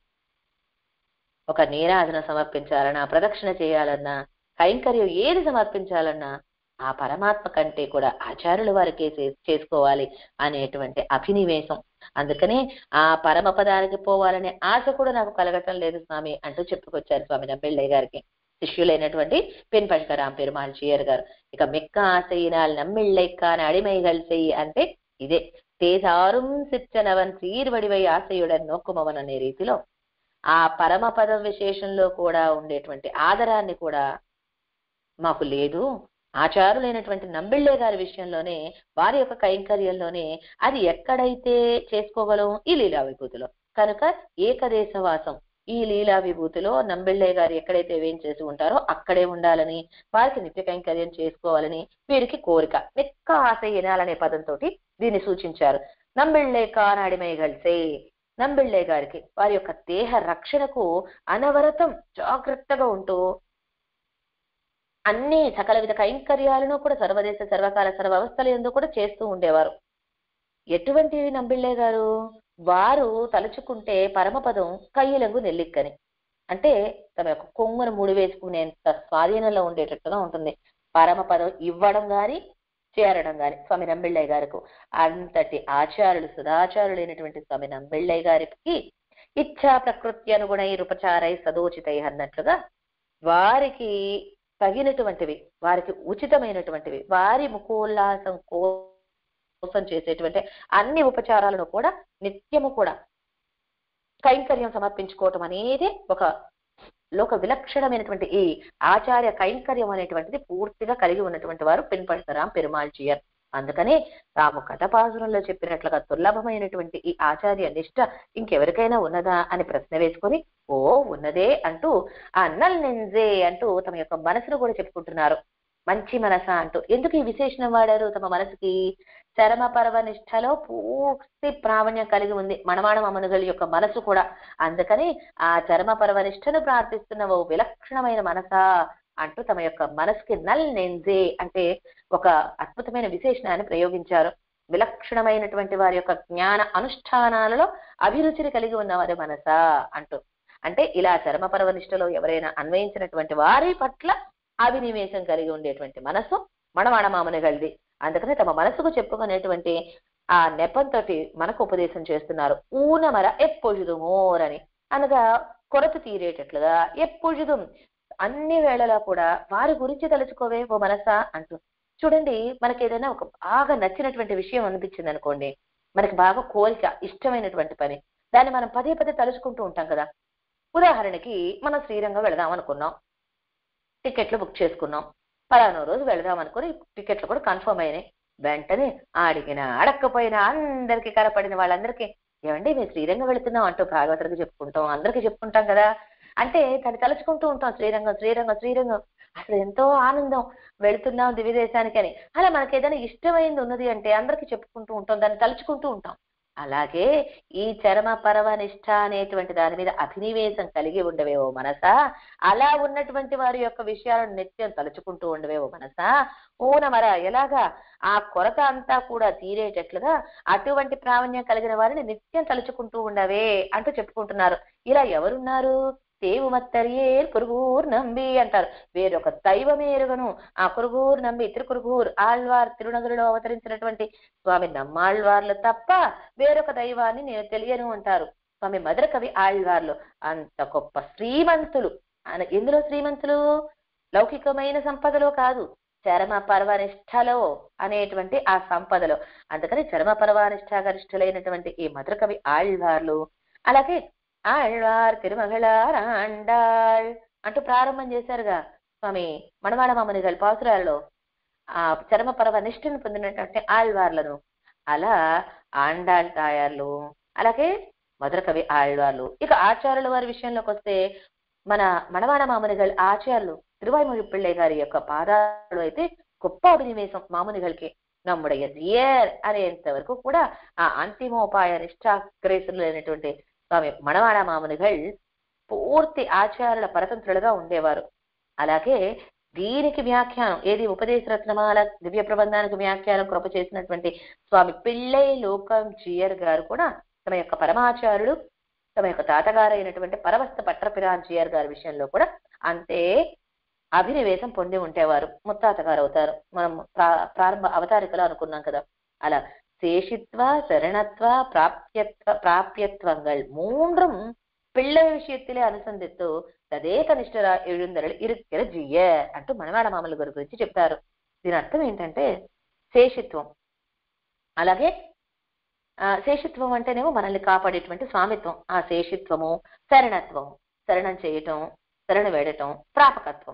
ఒక నీరాజన సమర్పించాలన్నా ప్రదక్షిణ చేయాలన్నా కైంకర్యం ఏది సమర్పించాలన్నా ఆ పరమాత్మ కంటే కూడా ఆచార్యుల వారికే చే- చేసుకోవాలి అనేటువంటి అభినివేశం అందుకనే ఆ పరమ పదానికి పోవాలనే ఆశ కూడా నాకు కలగటం లేదు స్వామి అంటూ చెప్పుకొచ్చారు స్వామి నమ్మిళ్ళయ్య గారికి శిష్యులైనటువంటి పెన్ పశుకరాం పెరుమాళ్ చీయర్ గారు ఇక మిక్క ఆశయినాల్ నమ్మిళ్ళైக்கான அடிமைகள் செய் అంటే ఇదే తేజారుం సిచ్చనవన్ సీర్వడివై ఆశయుడన్ నోక్కుమవన్ అనే రీతిలో ఆ పరమ పద విశేషంలో కూడా ఉండేటువంటి ఆదరాన్ని కూడా మాకు లేదు ఆచారులైనటువంటి నంబిళ్ళే గారి విషయంలోనే వారి యొక్క కైంకర్యంలోనే అది ఎక్కడైతే చేసుకోగలం ఈ లీలా విభూతిలో కనుక ఏకదేశవాసం ఈ లీలా విభూతిలో నంబిళ్ళే గారు ఎక్కడైతే వేం చేసి ఉంటారో అక్కడే ఉండాలని వారికి నిత్య కైంకర్యం చేసుకోవాలని వీరికి కోరిక మిక్క ఆశ వినాలనే పదంతో దీన్ని సూచించారు నంబిళ్ళే కానాడిమై గల్సే నంబిళ్ళే గారికి వారి యొక్క దేహ రక్షణకు అనవరతం జాగ్రత్తగా ఉంటూ అన్ని సకల విధ కైంకర్యాలను కూడా సర్వదేశ సర్వకాల సర్వవస్థల ఎందు కూడా చేస్తూ ఉండేవారు ఎటువంటివి నంబిళ్ళే గారు వారు తలుచుకుంటే పరమపదం కయ్యలంగు నెల్లిక్కని అంటే తమ యొక్క కొమ్మును ముడి వేసుకునేంత స్వాధీనంలో ఉండేటట్టుగా ఉంటుంది పరమపదం ఇవ్వడం గాని చేరడం గాని స్వామి నంబిళ్ళయ్య గారికి అంతటి ఆచార్యులు సుధాచారులైనటువంటి స్వామి నంబిళ్ళయ్య గారికి ఇచ్ఛా ప్రకృతి అనుగుణై ఉపచారై సదోచితై అన్నట్లుగా వారికి తగినటువంటివి వారికి ఉచితమైనటువంటివి వారి ముకోల్లాసం కోసం చేసేటువంటి అన్ని ఉపచారాలను కూడా నిత్యము కూడా కైంకర్యం సమర్పించుకోవటం అనేది ఒక లోక విలక్షణమైనటువంటి ఈ ఆచార్య కైంకర్యం అనేటువంటిది పూర్తిగా కలిగి ఉన్నటువంటి వారు పిన్పడతారాం పెరుమాళ్ అందుకని తాము కథపాసురంలో చెప్పినట్లుగా దుర్లభమైనటువంటి ఈ ఆచార్య నిష్ట ఇంకెవరికైనా ఉన్నదా అని ప్రశ్న వేసుకొని ఓ ఉన్నదే అంటూ ఆ నల్ నింజే అంటూ తమ యొక్క మనసును కూడా చెప్పుకుంటున్నారు మంచి మనస అంటూ ఎందుకు ఈ విశేషణం వాడారు తమ మనసుకి చరమ పర్వ నిష్టలో పూర్తి ప్రావణ్యం కలిగి ఉంది మణమాణ మమనుగల యొక్క మనసు కూడా అందుకని ఆ చరమ పర్వ నిష్టను ప్రార్థిస్తున్న ఓ విలక్షణమైన మనస అంటూ తమ యొక్క మనసుకి నల్ నెంజే అంటే ఒక అద్భుతమైన విశేషణాన్ని ప్రయోగించారు విలక్షణమైనటువంటి వారి యొక్క జ్ఞాన అనుష్ఠానాలలో అభిరుచిని కలిగి ఉన్నవారి మనస అంటూ అంటే ఇలా చరమ పర్వ నిష్టలో ఎవరైనా అన్వయించినటువంటి వారి పట్ల అభినివేశం కలిగి ఉండేటువంటి మనసు మణమాణ మామనిగలది అందుకని తమ మనసుకు చెప్పుకునేటువంటి ఆ నెపంతో మనకు ఉపదేశం చేస్తున్నారు ఊనమర ఎప్పొజుదుమోరని అనగా కొరత తీరేటట్లుగా ఎప్పొజుదుం అన్ని వేళలా కూడా వారి గురించి తలుచుకోవే ఓ మనసా అంటూ చూడండి మనకి ఏదైనా ఒక బాగా నచ్చినటువంటి విషయం అనిపించింది అనుకోండి మనకి బాగా కోరిక ఇష్టమైనటువంటి పని దాన్ని మనం పదే పదే తలుచుకుంటూ ఉంటాం కదా ఉదాహరణకి మనం శ్రీరంగం వెళదాం అనుకున్నాం టికెట్లు బుక్ చేసుకున్నాం పలానా రోజు వెళదాం అనుకుని టికెట్లు కూడా కన్ఫర్మ్ అయినాయి వెంటనే అడిగినా అడక్కపోయినా అందరికి కనపడిన వాళ్ళందరికీ ఏమండి మేము శ్రీరంగం వెళుతున్నాం అంటూ భాగవతులకు చెప్పుకుంటాం అందరికీ చెప్పుకుంటాం కదా అంటే దాన్ని తలుచుకుంటూ ఉంటాం శ్రీరంగం శ్రీరంగం శ్రీరంగం అసలు ఎంతో ఆనందం వెళుతున్నాం దివిదేశానికి అని అలా మనకి ఏదైనా ఇష్టమైంది ఉన్నది అంటే అందరికి చెప్పుకుంటూ ఉంటాం దాన్ని తలుచుకుంటూ ఉంటాం అలాగే ఈ చరమ పరవ నిష్ఠ అనేటువంటి దాని మీద అభినివేశం కలిగి ఉండవేవో మనసా అలా ఉన్నటువంటి వారి యొక్క విషయాలను నిత్యం తలుచుకుంటూ ఉండవేవో మనసా ఊనమర ఎలాగా ఆ కొరత అంతా కూడా తీరేటట్లుగా అటువంటి ప్రావణ్యం కలిగిన వారిని నిత్యం తలుచుకుంటూ ఉండవే అంటూ చెప్పుకుంటున్నారు ఇలా ఎవరున్నారు తేవు మత్తరియే కురుగురు నంబి అంటారు వేరొక దైవమే ఎరుగను ఆ కురుగురు నంబి తిరుకురుగురు ఆళ్వార్ తిరునగరులో అవతరించినటువంటి స్వామి నమ్మాళ్వార్లు తప్ప వేరొక దైవాన్ని నేను తెలియను అంటారు స్వామి మధుర కవి ఆళ్వార్లు అంత గొప్ప శ్రీమంతులు అన- ఎందులో శ్రీమంతులు లౌకికమైన సంపదలో కాదు చరమ పర్వనిష్టలో అనేటువంటి ఆ సంపదలో అందుకని చరమ పర్వానిష్ట గరిష్ఠులైనటువంటి ఈ మధుర కవి ఆళ్వార్లు అలాగే ఆళ్వార్ తిరుమగళార్ ఆండాళ్ అంటూ ప్రారంభం చేశారుగా స్వామి మణవాడ మామనిగల్ పాసురాలలో ఆ చరమ పర్వ నిష్ఠను పొందినటువంటి ఆళ్వార్లను అలా ఆండాళ్ తాయార్లు అలాగే మధుర కవి ఆళ్వార్లు ఇక ఆచార్యుల వారి విషయంలోకి వస్తే మన మణవాడ మామనిగల్ ఆచార్యులు తిరువాయిమొഴി పిళ్ళై గారి యొక్క పాదాలు అయితే గొప్ప అభినివేశం మామునిగల్కి నమ్ముడయ్య జియర్ అనేంత వరకు కూడా ఆ అంతిమోపాయ నిష్ఠాగ్రేసులైనటువంటి స్వామి మణవాడ మామునిగల్ పూర్తి ఆచార్యుల పరతంత్రులుగా ఉండేవారు అలాగే దీనికి వ్యాఖ్యానం ఏది ఉపదేశ రత్నమాల దివ్య ప్రబంధానికి వ్యాఖ్యానం కృప చేసినటువంటి స్వామి పిళ్ళై లోకం జియర్ గారు కూడా తమ యొక్క పరమాచార్యుడు తమ యొక్క తాతగారు అయినటువంటి పరవస్త పట్రపిరాన్ జియర్ గారి విషయంలో కూడా అంతే అభినివేశం పొంది ఉండేవారు ముత్తాత గారు అవుతారు మనం ప్రా- ప్రారంభ అవతారికలో అనుకున్నాం కదా అలా சேஷித்வ சரணத்வ பிராப்தியத்வ பிராபியத்வங்கள் மூன்றும் பிள்ளை விஷயத்திலே అనుసంధిస్తూ తదేక నిష్ఠ எழுந்தருள் இருக்கிற జియ అంటూ మనవాడ మామల గారి గురించి చెప్తారు దీని అర్థం ఏంటంటే శేషిత్వం అలాగే ఆ శేషిత్వం అంటేనేమో మనల్ని కాపాడేటువంటి స్వామిత్వం ఆ శేషిత్వము శరణత్వం శరణం చేయటం శరణ వేడటం ప్రాపకత్వం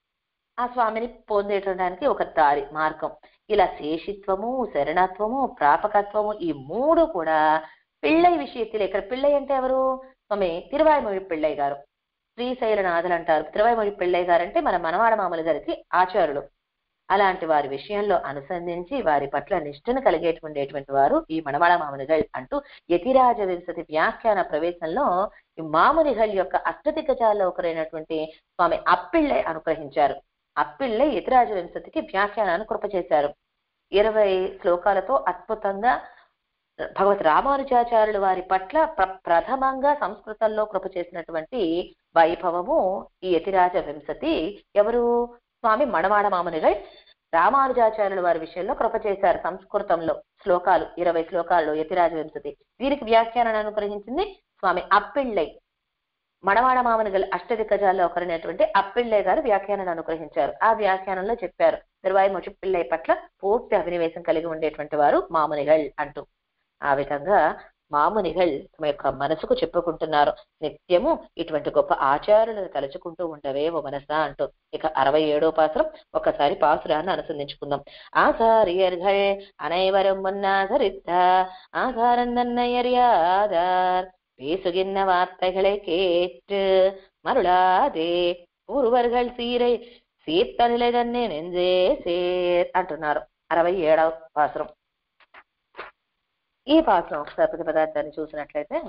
ఆ స్వామిని పొందేటడానికి ఒక దారి మార్గం ఇలా శేషిత్వము శరణత్వము ప్రాపకత్వము ఈ మూడు కూడా పిళ్ళై విషయத்தில் ఇక్కడ పిళ్ళై అంటే ఎవరు స్వామి తిరువాయిమొഴി పిళ్ళై గారు శ్రీశైలనాథులు అంటారు తిరువాయిమొഴി పిళ్ళై గారు అంటే మన మనవాడ మామల గారికి ఆచారులు అలాంటి వారి విషయంలో అనుసంధించి వారి పట్ల నిష్ఠను కలిగేటువంటి వారు ఈ మనవాడ మామనిగల్ అంటూ యతిరాజ వింశతి వ్యాఖ్యాన ప్రవేశంలో ఈ మామునిగల్ యొక్క అష్టదిగ్గజాల్లో ఒకరైనటువంటి స్వామి అప్పిళ్ళై అనుగ్రహించారు అప్పిళ్ళై యతిరాజ వింశతికి వ్యాఖ్యానాన్ని కృప చేశారు ఇరవై శ్లోకాలతో అద్భుతంగా భగవత్ రామానుజాచార్యులు వారి పట్ల ప్ర- ప్రథమంగా సంస్కృతంలో కృప చేసినటువంటి వైభవము ఈ యతిరాజ వింశతి ఎవరు స్వామి మణవాడ మామునిగల్ రామానుజాచార్యుల వారి విషయంలో కృప చేశారు సంస్కృతంలో శ్లోకాలు ఇరవై శ్లోకాల్లో యతిరాజ వింశతి దీనికి వ్యాఖ్యానాన్ని అనుగ్రహించింది స్వామి అప్పిళ్ళై మడవాడ మామనిగల్ అష్టదిగ్గజాల్లో ఒకరైనటువంటి అప్పిళ్ళై గారు వ్యాఖ్యానాన్ని అనుగ్రహించారు ఆ వ్యాఖ్యానంలో చెప్పారు తిరువాయి ముచిపిళ్ళై పట్ల పూర్తి అభినివేశం కలిగి ఉండేటువంటి వారు మామునిగల్ అంటూ ఆ విధంగా మామునిగల్ తమ యొక్క మనసుకు చెప్పుకుంటున్నారు నిత్యము ఇటువంటి గొప్ప ఆచారులను తలుచుకుంటూ ఉండవే ఓ మనసా అంటూ ఇక అరవై ఏడో పాసురం ఒకసారి పాసురాన్ని అనుసంధించుకుందాం ஆசாரியர்கள் அனைவரும் முன்னாதரித்த ஆசாரந்தன்னையறியாதார் பேசுகின்ற வார்த்தைகளை கேட்டு மருளாதே ஒருவர்கள் సీరై సీర్త నిலை తన్నే నెంజే సేర్ అంటున్నారు అరవై ఏడవ పాసురం ఈ పాసురం ఒకసారి ప్రతి పదార్థాన్ని చూసినట్లయితే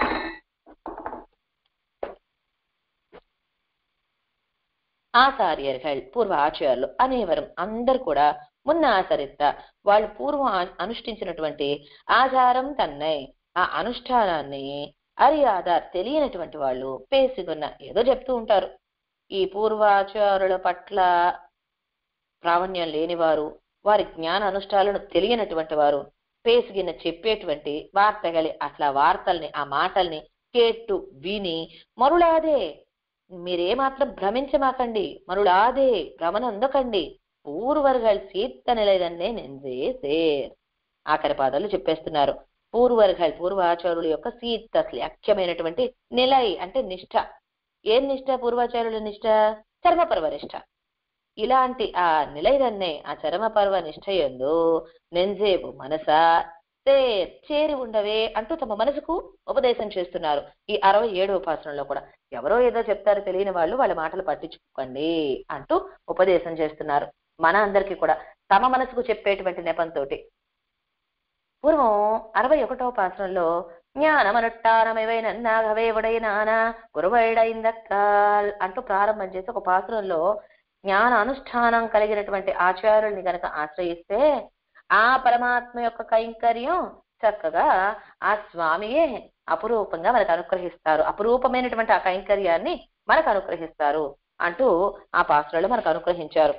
ఆచార్యர்கள் పూర్వ ఆచార్యులు అనేవరం అందరు కూడా మున్న ఆచరిత వాళ్ళు పూర్వం ఆ- అనుష్ఠించినటువంటి ఆచారం తన్నై ఆ అనుష్ఠానాన్ని అరియాద తెలియనటువంటి వాళ్ళు పేసుకున్న ఏదో చెప్తూ ఉంటారు ఈ పూర్వాచారుల పట్ల ప్రావణ్యం లేనివారు వారి జ్ఞాన అనుష్ఠానాలను తెలియనటువంటి వారు పేసుగిన చెప్పేటువంటి వార్తగలి అట్లా వార్తల్ని ఆ మాటల్ని కేట్టు విని మరులాదే మీరేమాత్రం భ్రమించమాకండి మరులాదే భ్రమనందకండి పూర్వర్గల్ సీత నిలదన్నే నెంజే సేర్ ఆఖరి పాదాలు చెప్పేస్తున్నారు పూర్వర్గల్ పూర్వాచారుల యొక్క సీత శ్లాఖ్యమైనటువంటి నిలై అంటే నిష్ఠ ఏం నిష్ఠ పూర్వాచారుల నిష్ఠ చర్మపర్వ నిష్ఠ ఇలాంటి ఆ నిలైదన్నే ఆ చరమపర్వ నిష్ఠ ఎందు నెంజేబు మనస సేర్ చేరి ఉండవే అంటూ తమ మనసుకు ఉపదేశం చేస్తున్నారు ఈ అరవై ఏడవ ఉపాసనలో కూడా ఎవరో ఏదో చెప్తారు తెలియని వాళ్ళు వాళ్ళ మాటలు పట్టించుకోకండి అంటూ ఉపదేశం చేస్తున్నారు మన అందరికీ కూడా తమ మనసుకు చెప్పేటువంటి నెపంతోటి పూర్వం అరవై ఒకటవ పాసనంలో జ్ఞానమనుట్టానమివైనన్నాగవే ఉడైనాన గురువైడైందక్కాల్ అంటూ ప్రారంభం చేసి ఒక పాత్రలో జ్ఞాన అనుష్ఠానం కలిగినటువంటి ఆచార్యుల్ని గనక ఆశ్రయిస్తే ఆ పరమాత్మ యొక్క కైంకర్యం చక్కగా ఆ స్వామియే అపురూపంగా మనకు అనుగ్రహిస్తారు అపురూపమైనటువంటి ఆ కైంకర్యాన్ని మనకు అనుగ్రహిస్తారు అంటూ ఆ పాత్రలో మనకు అనుగ్రహించారు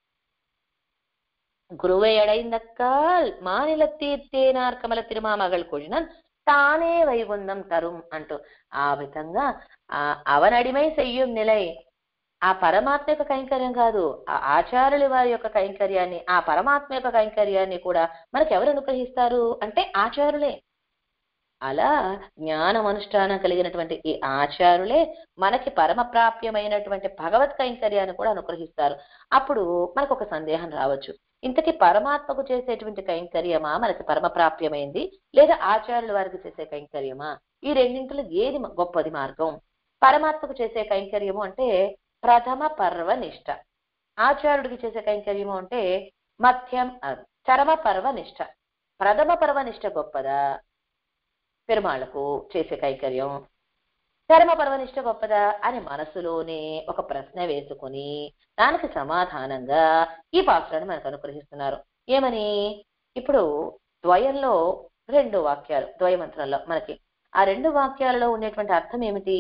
குருவை அடைந்தக்கால் மாநில తీర్థేనార్కమల తిరుమామగల్ కొడినన్ తానే వైగుందం తరుం అంటూ ఆ విధంగా ఆ అవనడిమై చెయ్యం నిలై ఆ పరమాత్మ యొక్క కైంకర్యం కాదు ఆ ఆచార్యుల వారి యొక్క కైంకర్యాన్ని ఆ పరమాత్మ యొక్క కైంకర్యాన్ని కూడా మనకు ఎవరు అనుగ్రహిస్తారు అంటే ఆచారులే అలా జ్ఞానం అనుష్ఠానం కలిగినటువంటి ఈ ఆచారులే మనకి పరమ ప్రాప్యమైనటువంటి భగవత్ కైంకర్యాన్ని కూడా అనుగ్రహిస్తారు అప్పుడు మనకు ఒక సందేహం రావచ్చు ఇంతకీ పరమాత్మకు చేసేటువంటి కైంకర్యమా మనకి పరమ ప్రాప్యమైంది లేదా ఆచార్యుల వారికి చేసే కైంకర్యమా ఈ రెండింటిలో ఏది మ- గొప్పది మార్గం పరమాత్మకు చేసే కైంకర్యము అంటే ప్రథమ పర్వ నిష్ఠ ఆచార్యుడికి చేసే కైంకర్యము అంటే మధ్యం అ, చరమ పర్వ నిష్ఠ ప్రథమ పర్వ నిష్ఠ గొప్పదా పెరుమాళ్లకు చేసే కైంకర్యం చరమ పర్వనిష్ట గొప్పదా అని మనసులోనే ఒక ప్రశ్న వేసుకుని దానికి సమాధానంగా ఈ పాత్రను మనకు అనుగ్రహిస్తున్నారు ఏమని ఇప్పుడు ద్వయంలో రెండు వాక్యాలు ద్వయమంత్రంలో మనకి ఆ రెండు వాక్యాలలో ఉండేటువంటి అర్థం ఏమిటి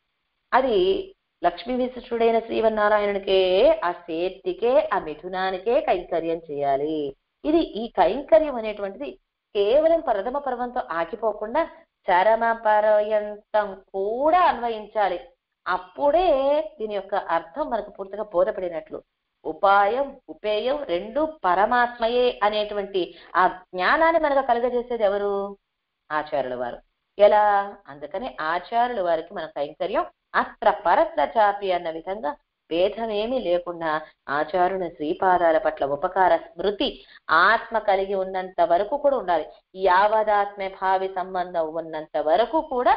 అది లక్ష్మీ విశిష్టుడైన శ్రీవన్నారాయణునికే ఆ సేర్తికే ఆ మిథునానికే కైంకర్యం చేయాలి ఇది ఈ కైంకర్యం అనేటువంటిది కేవలం ప్రథమ పర్వంతో ఆగిపోకుండా చరమ పర్యంతం కూడా అన్వయించాలి అప్పుడే దీని యొక్క అర్థం మనకు పూర్తిగా బోధపడినట్లు ఉపాయం ఉపేయం రెండు పరమాత్మయే అనేటువంటి ఆ జ్ఞానాన్ని మనకు కలుగజేసేది ఎవరు ఆచార్యుల వారు ఎలా అందుకని ఆచార్యుల వారికి మన కైంకర్యం అత్ర పరత్ర చాపి అన్న విధంగా భేదమేమీ లేకుండా ఆచారుని శ్రీపాదాల పట్ల ఉపకార స్మృతి ఆత్మ కలిగి ఉన్నంత వరకు కూడా ఉండాలి యావదాత్మ భావి సంబంధం ఉన్నంత వరకు కూడా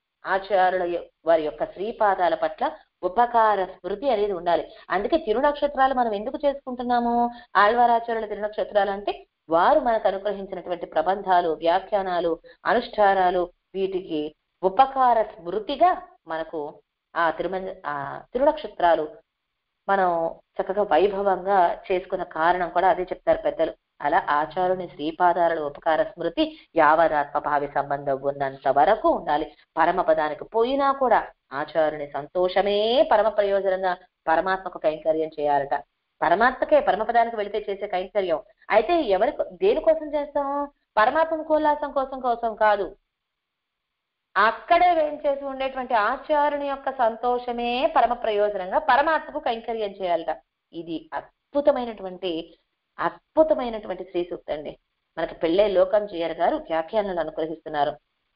ఆచారుల యొ- వారి యొక్క శ్రీపాదాల పట్ల ఉపకార స్మృతి అనేది ఉండాలి అందుకే తిరునక్షత్రాలు మనం ఎందుకు చేసుకుంటున్నాము ఆళ్వారాచార్యుల తిరునక్షత్రాలు అంటే వారు మనకు అనుగ్రహించినటువంటి ప్రబంధాలు వ్యాఖ్యానాలు అనుష్ఠానాలు వీటికి ఉపకార స్మృతిగా మనకు ఆ తిరుమల ఆ తిరునక్షత్రాలు మనం చక్కగా వైభవంగా చేసుకున్న కారణం కూడా అదే చెప్తారు పెద్దలు అలా ఆచారుని శ్రీపాదాల ఉపకార స్మృతి యావదాత్మ భావి సంబంధం ఉన్నంత వరకు ఉండాలి పరమపదానికి పోయినా కూడా ఆచారుని సంతోషమే పరమ ప్రయోజనంగా పరమాత్మకు కైంకర్యం చేయాలట పరమాత్మకే పరమపదానికి వెళితే చేసే కైంకర్యం అయితే ఎవరి దేనికోసం చేస్తాం పరమాత్మ కోల్లాసం కోసం కోసం కాదు అక్కడే వేయించేసి ఉండేటువంటి ఆచారుని యొక్క సంతోషమే పరమ ప్రయోజనంగా పరమాత్మకు కైంకర్యం చేయాలట ఇది అద్భుతమైనటువంటి అద్భుతమైనటువంటి శ్రీ సూక్తి అండి మనకి పెళ్ళే లోకం చేయరు గారు వ్యాఖ్యానాలు అనుగ్రహిస్తున్నారు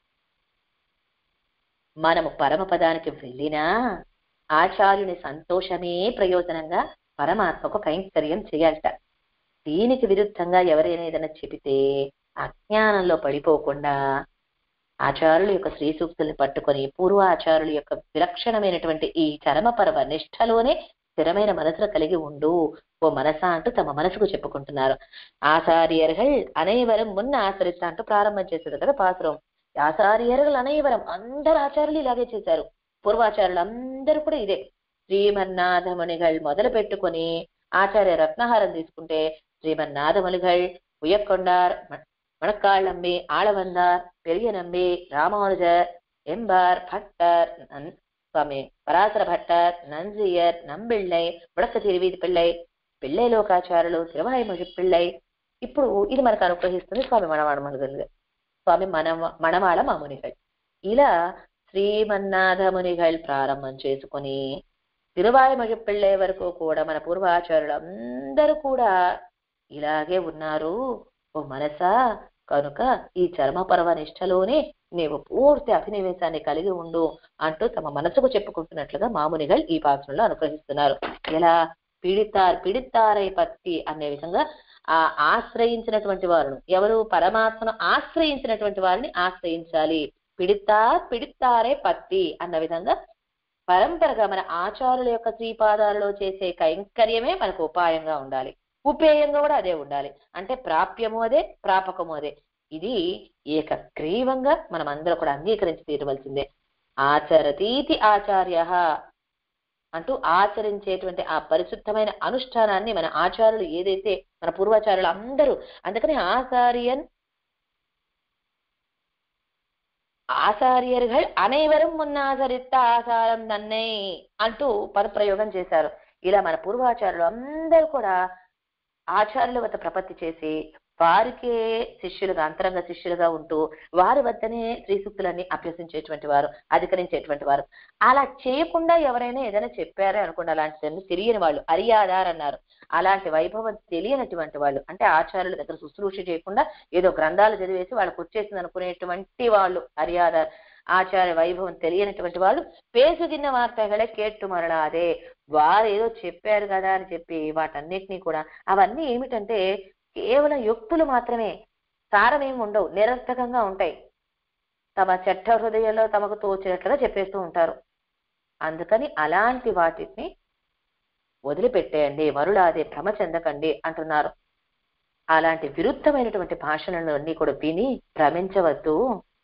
మనము పరమపదానికి వెళ్ళినా ఆచార్యుని సంతోషమే ప్రయోజనంగా పరమాత్మకు కైంకర్యం చేయాలట దీనికి విరుద్ధంగా ఎవరైనా ఏదైనా చెబితే అజ్ఞానంలో పడిపోకుండా ఆచారుల యొక్క శ్రీ సూక్తుల్ని పట్టుకొని పూర్వాచారుల యొక్క విలక్షణమైనటువంటి ఈ చరమపర్వ నిష్ఠలోనే స్థిరమైన మనసును కలిగి ఉండు ఓ మనస అంటూ తమ మనసుకు చెప్పుకుంటున్నారు ఆచార్యர்கள் అனைவரும் మున్న ఆచరిస్తా అంటూ ప్రారంభం చేశారు కదా పాసురం ఆచార్యர்கள் అனைవరం అందరు ఆచార్యులు ఇలాగే చేశారు పూర్వాచారులు అందరూ కూడా ఇదే శ్రీమన్నాథమునిகள் మొదలు పెట్టుకొని ఆచార్య రత్నహారం తీసుకుంటే శ్రీమన్నాథమునిகள் ఉయ్యకొండార్ மணக்காளம்பி ஆளவந்தார் பெரிய நம்பி ராமானுஜர் எம்பார் பட்டர் நன்- சுவாமி பராசர భట్టర్ నంజియర్ నంబిళ్ళై ముడక తిరువీధి పిళ్ళై పిళ్ళై లోకాచారులు తిరువాయిమొഴി పిళ్ళై ఇప్పుడు ఇది మనకు అనుగ్రహిస్తుంది స్వామి మనవాడ మనుగలు స్వామి మన మణవాళ మామునిகள் ఇలా శ్రీమన్నాథ మునిகள் ప్రారంభం చేసుకుని తిరువాయిమొഴి పిళ్ళై వరకు కూడా మన పూర్వాచారులు అందరూ కూడా ఇలాగే ఉన్నారు ఓ మనసా కనుక ఈ చర్మపర్వ నిష్టలోనే నీవు పూర్తి అభినివేశాన్ని కలిగి ఉండు అంటూ తమ మనసుకు చెప్పుకుంటున్నట్లుగా మామునిகள் ఈ పాత్రలో అనుగ్రహిస్తున్నారు ఎలా పీడితార్ పీడితారై పత్తి అనే విధంగా ఆ ఆశ్రయించినటువంటి వారును ఎవరు పరమాత్మను ఆశ్రయించినటువంటి వారిని ఆశ్రయించాలి పిడితార్ పిడితారే పత్తి అన్న విధంగా పరంపరగా మన ఆచారుల యొక్క శ్రీపాదాలలో చేసే కైంకర్యమే మనకు ఉపాయంగా ఉండాలి ఉపేయంగా కూడా అదే ఉండాలి అంటే ప్రాప్యము అదే ప్రాపకము అదే ఇది ఏకగ్రీవంగా మనం అందరూ కూడా అంగీకరించి తీరవలసిందే ఆచరతీతి ఆచార్య అంటూ ఆచరించేటువంటి ఆ పరిశుద్ధమైన అనుష్ఠానాన్ని మన ఆచారులు ఏదైతే మన పూర్వాచారులు అందరూ అందుకని ఆచార్యన్ ఆచార్యர்கள் అனைవరం మున్నాచరిత ఆచారం నన్నే అంటూ పదప్రయోగం చేశారు ఇలా మన పూర్వాచారులు అందరూ కూడా ఆచార్యుల వద్ద ప్రపత్తి చేసి వారికే శిష్యులుగా అంతరంగ శిష్యులుగా ఉంటూ వారి వద్దనే శ్రీసూక్తులన్నీ అభ్యసించేటువంటి వారు అధికరించేటువంటి వారు అలా చేయకుండా ఎవరైనా ఏదైనా చెప్పారే అనుకోండి అలాంటి తెలియని వాళ్ళు అరియాదార్ అన్నారు అలాంటి వైభవం తెలియనటువంటి వాళ్ళు అంటే ఆచార్యుల దగ్గర శుశ్రూష చేయకుండా ఏదో గ్రంథాలు చదివేసి వాళ్ళకి వచ్చేసింది అనుకునేటువంటి వాళ్ళు అరియాదార్ ఆచార్య వైభవం తెలియనటువంటి వాళ్ళు పేసుగిన్న వార్తകളെ కేట్టు మరలాదే వారు ఏదో చెప్పారు కదా అని చెప్పి వాటన్నిటినీ కూడా అవన్నీ ఏమిటంటే కేవలం యుక్తులు మాత్రమే సారమేమి ఉండవు నిరర్థకంగా ఉంటాయి తమ చెట్ట హృదయంలో తమకు తోచినట్లుగా చెప్పేస్తూ ఉంటారు అందుకని అలాంటి వాటిని వదిలిపెట్టేయండి మరులాదే భ్రమ చెందకండి అంటున్నారు అలాంటి విరుద్ధమైనటువంటి భాషలను అన్ని కూడా విని భ్రమించవద్దు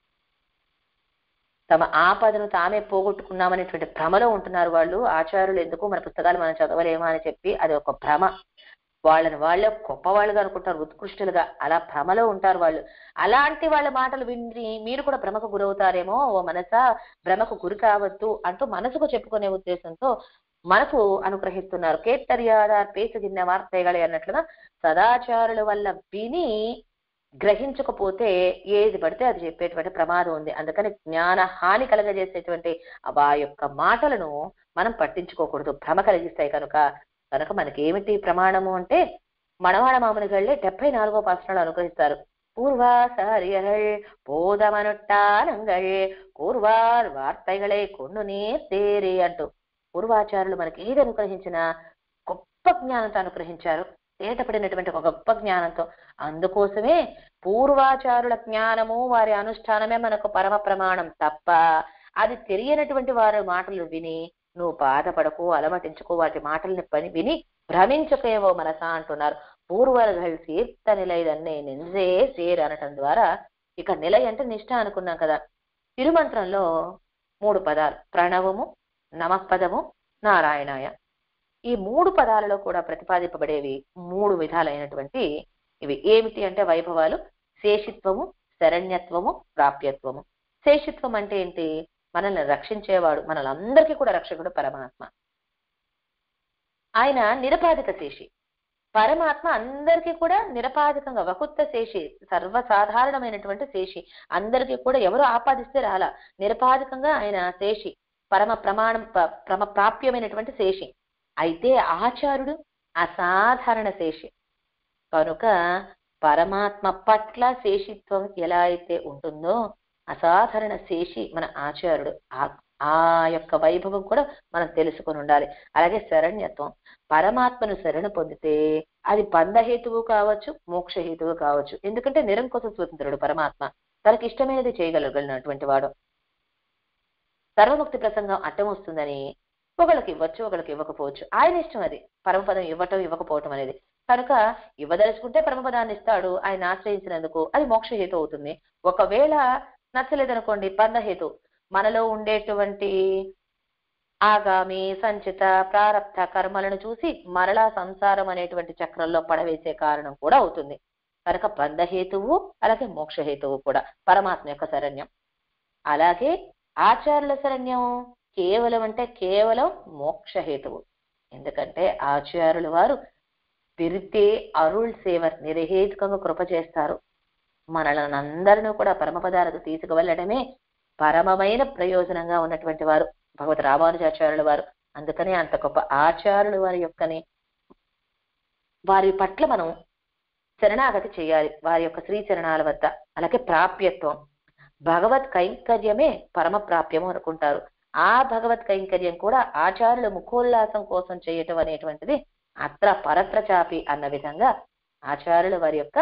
తమ ఆపదను తామే పోగొట్టుకున్నామనేటువంటి భ్రమలో ఉంటున్నారు వాళ్ళు ఆచార్యులు ఎందుకు మన పుస్తకాలు మనం చదవలేమా అని చెప్పి అది ఒక భ్రమ వాళ్ళని వాళ్ళే గొప్పవాళ్ళుగా అనుకుంటారు ఉత్కృష్టులుగా అలా భ్రమలో ఉంటారు వాళ్ళు అలాంటి వాళ్ళ మాటలు విని మీరు కూడా భ్రమకు గురవుతారేమో ఓ మనసా భ్రమకు గురి కావద్దు అంటూ మనసుకు చెప్పుకునే ఉద్దేశంతో మనకు అనుగ్రహిస్తున్నారు కేట్టర్యాదార్ పేసుగిన్న వార్తేగలి అన్నట్లుగా సదాచారుల వల్ల విని గ్రహించకపోతే ఏది పడితే అది చెప్పేటువంటి ప్రమాదం ఉంది అందుకని జ్ఞాన హాని కలగజేసేటువంటి ఆ యొక్క మాటలను మనం పట్టించుకోకూడదు భ్రమ కలిగిస్తాయి కనుక కనుక మనకి ఏమిటి ప్రమాణము అంటే మనవాడ మామూలుగళ్ళే డెబ్బై నాలుగో పాసనాలు అనుగ్రహిస్తారు పూర్వాసార్యர்கள் போதமனுட்டானங்கள் கூர்வார் వార్తైగళే కొన్ను నేర్తేరే అంటూ పూర్వాచారులు మనకి ఏది అనుగ్రహించినా గొప్ప జ్ఞానంతో అనుగ్రహించారు తేటపడినటువంటి ఒక గొప్ప జ్ఞానంతో అందుకోసమే పూర్వాచారుల జ్ఞానము వారి అనుష్ఠానమే మనకు పరమ ప్రమాణం తప్ప అది తెలియనటువంటి వారి మాటలు విని నువ్వు బాధపడకు అలమటించుకో వాటి మాటల్ని పని విని భ్రమించకేవో మనసా అంటున్నారు పూర్వர்கள் సీర్త నిలయదన్నే నింజే సేర్ అనటం ద్వారా ఇక నిలయ అంటే నిష్ఠ అనుకున్నాం కదా తిరుమంత్రంలో మూడు పదాలు ప్రణవము నమఃపదము నారాయణాయ ఈ మూడు పదాలలో కూడా ప్రతిపాదింపబడేవి మూడు విధాలైనటువంటి ఇవి ఏమిటి అంటే వైభవాలు శేషిత్వము శరణ్యత్వము ప్రాప్యత్వము శేషిత్వం అంటే ఏంటి మనల్ని రక్షించేవాడు మనలందరికీ కూడా రక్షకుడు పరమాత్మ ఆయన నిరపాధిక శేషి పరమాత్మ అందరికీ కూడా నిరపాధికంగా వకుత్త శేషి సర్వసాధారణమైనటువంటి శేషి అందరికీ కూడా ఎవరు ఆపాదిస్తే రాలా నిరపాధికంగా ఆయన శేషి పరమ ప్రమాణం ప- పరమ ప్రాప్యమైనటువంటి శేషి అయితే ఆచారుడు అసాధారణ శేషి కనుక పరమాత్మ పట్ల శేషిత్వం ఎలా అయితే ఉంటుందో అసాధారణ శేషి మన ఆచార్యుడు ఆ ఆ యొక్క వైభవం కూడా మనం తెలుసుకొని ఉండాలి అలాగే శరణ్యత్వం పరమాత్మను శరణ పొందితే అది బంధహేతువు కావచ్చు మోక్షహేతువు కావచ్చు ఎందుకంటే నిరంకుశ స్వతంత్రుడు పరమాత్మ తనకి ఇష్టమైనది చేయగలగలిగినటువంటి వాడు సర్వముక్తి ప్రసంగం అడ్డం వస్తుందని ఒకళ్ళకి ఇవ్వచ్చు ఒకళ్ళకి ఇవ్వకపోవచ్చు ఆయన ఇష్టం అది పరమపదం ఇవ్వటం ఇవ్వకపోవటం అనేది కనుక ఇవ్వదలుచుకుంటే పరమపదాన్ని ఇస్తాడు ఆయన ఆశ్రయించినందుకు అది మోక్షహేతు అవుతుంది ఒకవేళ నచ్చలేదనుకోండి బంధహేతు మనలో ఉండేటువంటి ఆగామి సంచిత ప్రారబ్ధ కర్మలను చూసి మరలా సంసారం అనేటువంటి చక్రంలో పడవేసే కారణం కూడా అవుతుంది కనుక బంధహేతువు అలాగే మోక్షహేతువు కూడా పరమాత్మ యొక్క శరణ్యం అలాగే ఆచార్యుల శరణ్యం కేవలం అంటే కేవలం మోక్షహేతువు ఎందుకంటే ఆచార్యుల వారు విరితే అరుళ్ సేవర్ నిరహేతుకంగా కృప చేస్తారు మనలను అందరినీ కూడా పరమపదాలకు తీసుకువెళ్ళడమే పరమమైన ప్రయోజనంగా ఉన్నటువంటి వారు భగవత్ రామానుజాచార్యుల వారు అందుకనే అంత గొప్ప ఆచార్యుల వారి యొక్కని వారి పట్ల మనం శరణాగతి చేయాలి వారి యొక్క శ్రీ చరణాల వద్ద అలాగే ప్రాప్యత్వం భగవత్ కైంకర్యమే పరమ ప్రాప్యము అనుకుంటారు ఆ భగవత్ కైంకర్యం కూడా ఆచార్యుల ముఖోల్లాసం కోసం చేయటం అనేటువంటిది అత్ర పరత్ర చాపి అన్న విధంగా ఆచార్యుల వారి యొక్క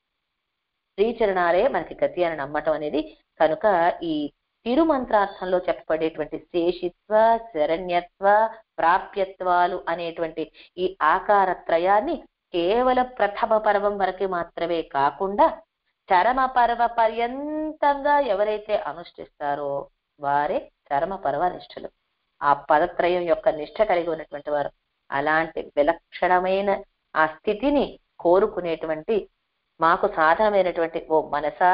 శ్రీచరణాలే మనకి గతి అని నమ్మటం అనేది కనుక ఈ తిరుమంత్రార్థంలో చెప్పబడేటువంటి శేషిత్వ శరణ్యత్వ ప్రాప్యత్వాలు అనేటువంటి ఈ ఆకార త్రయాన్ని కేవల ప్రథమ పర్వం వరకు మాత్రమే కాకుండా చరమ పర్వ పర్యంతంగా ఎవరైతే అనుష్ఠిస్తారో వారే చరమ పర్వ నిష్ఠులు ఆ పదత్రయం యొక్క నిష్ఠ కలిగి ఉన్నటువంటి వారు అలాంటి విలక్షణమైన ఆ స్థితిని కోరుకునేటువంటి మాకు సాధనమైనటువంటి ఓ మనసా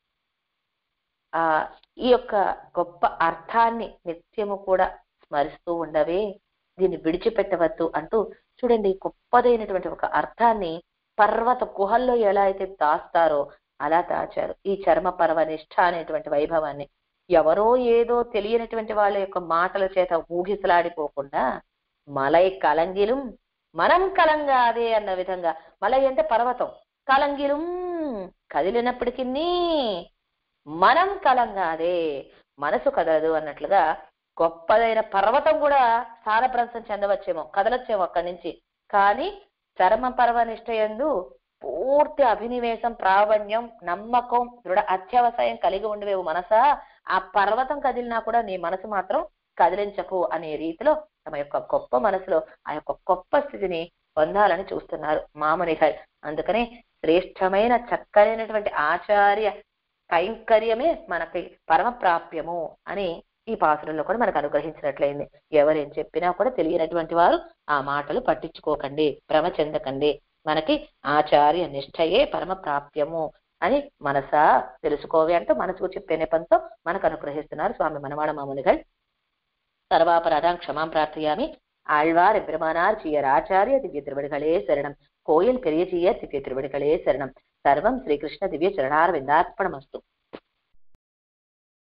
ఆ ఈ యొక్క గొప్ప అర్థాన్ని నిత్యము కూడా స్మరిస్తూ ఉండవే దీన్ని విడిచిపెట్టవద్దు అంటూ చూడండి గొప్పదైనటువంటి ఒక అర్థాన్ని పర్వత గుహల్లో ఎలా అయితే దాస్తారో అలా దాచారు ఈ చర్మ పర్వ నిష్ఠ అనేటువంటి వైభవాన్ని ఎవరో ఏదో తెలియనటువంటి వాళ్ళ యొక్క మాటల చేత ఊగిసలాడిపోకుండా మలై కలంగిలం మనం కలంగా అదే అన్న విధంగా మలై అంటే పర్వతం కలంగిలం కదిలినప్పటికీ మనం కలంగా అదే మనసు కదలదు అన్నట్లుగా గొప్పదైన పర్వతం కూడా స్థానభ్రంశం చెందవచ్చేమో కదలొచ్చేమో అక్కడి నుంచి కానీ చర్మ పర్వ నిష్ఠయందు పూర్తి అభినివేశం ప్రావణ్యం నమ్మకం దృఢ అత్యవసాయం కలిగి ఉండవేవు మనసా ఆ పర్వతం కదిలినా కూడా నీ మనసు మాత్రం కదిలించకు అనే రీతిలో తమ యొక్క గొప్ప మనసులో ఆ యొక్క గొప్ప స్థితిని పొందాలని చూస్తున్నారు మామునిహర్ అందుకనే శ్రేష్టమైన చక్కనైనటువంటి ఆచార్య కైంకర్యమే మనకి పరమ ప్రాప్యము అని ఈ పాసురంలో కూడా మనకు అనుగ్రహించినట్లయింది ఎవరేం చెప్పినా కూడా తెలియనటువంటి వారు ఆ మాటలు పట్టించుకోకండి భ్రమ చెందకండి మనకి ఆచార్య నిష్ఠయే పరమ ప్రాప్యము అని మనసా తెలుసుకోవి అంటూ మనసుకు చెప్పే నెపంతో మనకు అనుగ్రహిస్తున్నారు స్వామి మనవాడ మామునిகள் సర్వాపరాధాం క్షమాం ప్రార్థయామి ఆళ్వార్ ఎబ్రమానార్ చీయర్ ఆచార్య దివ్య திருவடிகளே శరణం కోயில் పెరియ చీయర్ దివ్య திருவடிகளே శరణం సర్వం శ్రీకృష్ణ దివ్య చరణార్ విందార్పణమస్తు